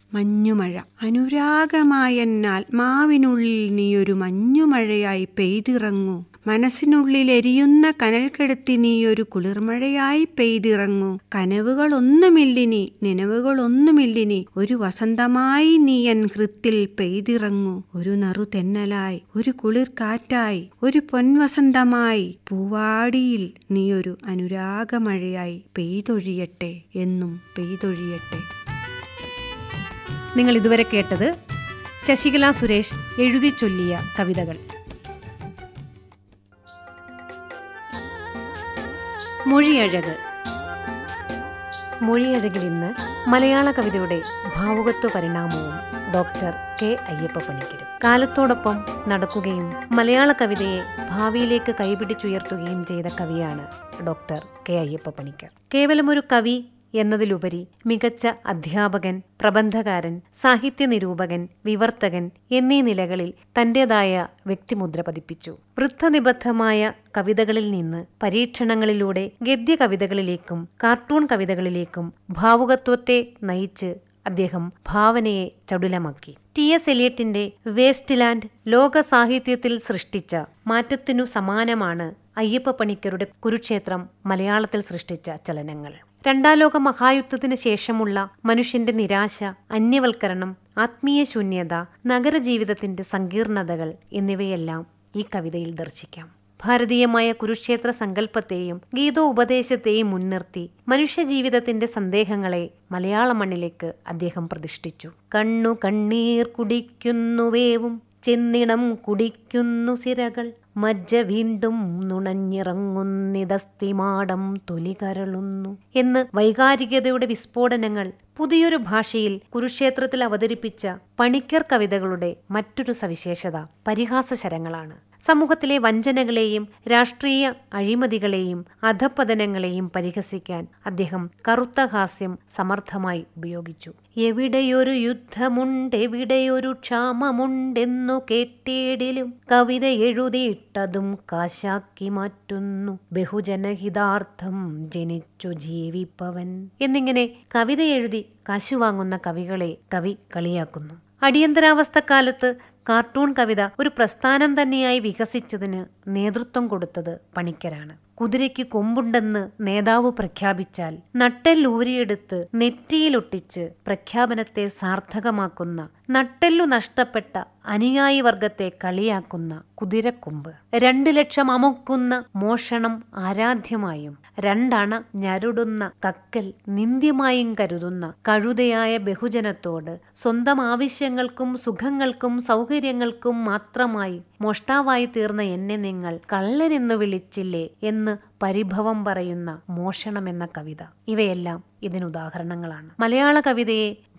മഞ്ഞുമഴ അനുരാഗമായെന്നാൽ മാവിനുള്ളിൽ നീയൊരു മഞ്ഞുമഴയായി പെയ്തിറങ്ങൂ മനസ്സിനുള്ളിൽ എരിയുന്ന കനൽ കെടുത്തി നീയൊരു കുളിർമഴയായി പെയ്തിറങ്ങൂ കനവുകളൊന്നുമില്ലിനി നനവുകളൊന്നുമില്ലിനി ഒരു വസന്തമായി നീ എൻ ഹൃത്തിൽ പെയ്തിറങ്ങൂ ഒരു നറു തെന്നലായി ഒരു കുളിർ കാറ്റായി ഒരു പൊൻവസന്തമായി പൂവാടിയിൽ നീയൊരു അനുരാഗമഴയായി പെയ്തൊഴിയട്ടെ എന്നും പെയ്തൊഴിയട്ടെ നിങ്ങൾ ഇതുവരെ കേട്ടത് ശശികല സുരേഷ് എഴുതി ചൊല്ലിയ കവിതകൾ മൊഴിയഴക് മൊഴിയഴകിൽ ഇന്ന് മലയാള കവിതയുടെ ഭാവുകത്വ പരിണാമവും ഡോക്ടർ കെ അയ്യപ്പ പണിക്കരും കാലത്തോടൊപ്പം നടക്കുകയും മലയാള കവിതയെ ഭാവിയിലേക്ക് കൈപിടിച്ചുയർത്തുകയും ചെയ്ത കവിയാണ് ഡോക്ടർ കെ അയ്യപ്പ പണിക്കർ കേവലം ഒരു കവി എന്നതിലുപരി മികച്ച അധ്യാപകൻ പ്രബന്ധകാരൻ സാഹിത്യ നിരൂപകൻ വിവർത്തകൻ എന്നീ നിലകളിൽ തന്റേതായ വ്യക്തിമുദ്ര പതിപ്പിച്ചു വൃദ്ധനിബദ്ധമായ കവിതകളിൽ നിന്ന് പരീക്ഷണങ്ങളിലൂടെ ഗദ്യ കവിതകളിലേക്കും കാർട്ടൂൺ കവിതകളിലേക്കും ഭാവുകത്വത്തെ നയിച്ച് അദ്ദേഹം ഭാവനയെ ചടുലമാക്കി ടി എസ് എലിയറ്റിന്റെ വേസ്റ്റ് ലാൻഡ് ലോക സാഹിത്യത്തിൽ സൃഷ്ടിച്ച മാറ്റത്തിനു സമാനമാണ് അയ്യപ്പ പണിക്കരുടെ കുരുക്ഷേത്രം മലയാളത്തിൽ സൃഷ്ടിച്ച ചലനങ്ങൾ രണ്ടാം ലോക മഹായുദ്ധത്തിന് ശേഷമുള്ള മനുഷ്യന്റെ നിരാശ അന്യവൽക്കരണം ആത്മീയ ശൂന്യത നഗരജീവിതത്തിന്റെ സങ്കീർണതകൾ എന്നിവയെല്ലാം ഈ കവിതയിൽ ദർശിക്കാം ഭാരതീയമായ കുരുക്ഷേത്ര സങ്കല്പത്തെയും ഗീതോപദേശത്തെയും മുൻനിർത്തി മനുഷ്യജീവിതത്തിന്റെ സന്ദേഹങ്ങളെ മലയാള മണ്ണിലേക്ക് അദ്ദേഹം പ്രതിഷ്ഠിച്ചു കണ്ണു കണ്ണീർ കുടിക്കുന്നുവേവും ചെന്നിടം കുടിക്കുന്നു സിരകൾ മജ്ജ വീണ്ടും നുണഞ്ഞിറങ്ങുന്നിതസ്തിമാടം തൊലി കരളുന്നു എന്ന് വൈകാരികതയുടെ വിസ്ഫോടനങ്ങൾ പുതിയൊരു ഭാഷയിൽ കുരുക്ഷേത്രത്തിൽ അവതരിപ്പിച്ച പണിക്കർ കവിതകളുടെ മറ്റൊരു സവിശേഷത പരിഹാസശരങ്ങളാണ് സമൂഹത്തിലെ വഞ്ചനകളെയും രാഷ്ട്രീയ അഴിമതികളെയും അധപ്പതനങ്ങളെയും പരിഹസിക്കാൻ അദ്ദേഹം കറുത്ത ഹാസ്യം സമർത്ഥമായി ഉപയോഗിച്ചു എവിടെയൊരു യുദ്ധമുണ്ടെവിടെയൊരു ക്ഷാമമുണ്ടെന്നു കേട്ടേടിലും കവിത എഴുതിയിട്ടതും കാശാക്കി മാറ്റുന്നു ബഹുജനഹിതാർത്ഥം ജനിച്ചു ജീവിപ്പവൻ എന്നിങ്ങനെ കവിത എഴുതി കാശു വാങ്ങുന്ന കവികളെ കവി കളിയാക്കുന്നു അടിയന്തരാവസ്ഥക്കാലത്ത് കാർട്ടൂൺ കവിത ഒരു പ്രസ്ഥാനം തന്നെയായി വികസിച്ചതിന് നേതൃത്വം കൊടുത്തത് പണിക്കരാണ് കുതിരയ്ക്ക് കൊമ്പുണ്ടെന്ന് നേതാവ് പ്രഖ്യാപിച്ചാൽ നട്ടെല്ലൂരിയെടുത്ത് നെറ്റിയിലൊട്ടിച്ച് പ്രഖ്യാപനത്തെ സാർത്ഥകമാക്കുന്ന നട്ടെല്ലു നഷ്ടപ്പെട്ട അനുയായി വർഗത്തെ കളിയാക്കുന്ന കുതിരക്കൊമ്പ് രണ്ട് ലക്ഷം അമുക്കുന്ന മോഷണം ആരാധ്യമായും രണ്ടണ ഞരുടുന്ന കക്കൽ നിന്ദ്യമായും കരുതുന്ന കഴുതയായ ബഹുജനത്തോട് സ്വന്തം ആവശ്യങ്ങൾക്കും സുഖങ്ങൾക്കും സൗകര്യങ്ങൾക്കും മാത്രമായി മോഷ്ടാവായി തീർന്ന എന്നെ നിങ്ങൾ കള്ളനെന്നു വിളിച്ചില്ലേ എന്ന് പരിഭവം പറയുന്ന മോഷണം എന്ന കവിത ഇവയെല്ലാം ഇതിനുദാഹരണങ്ങളാണ് മലയാള കവിതയെ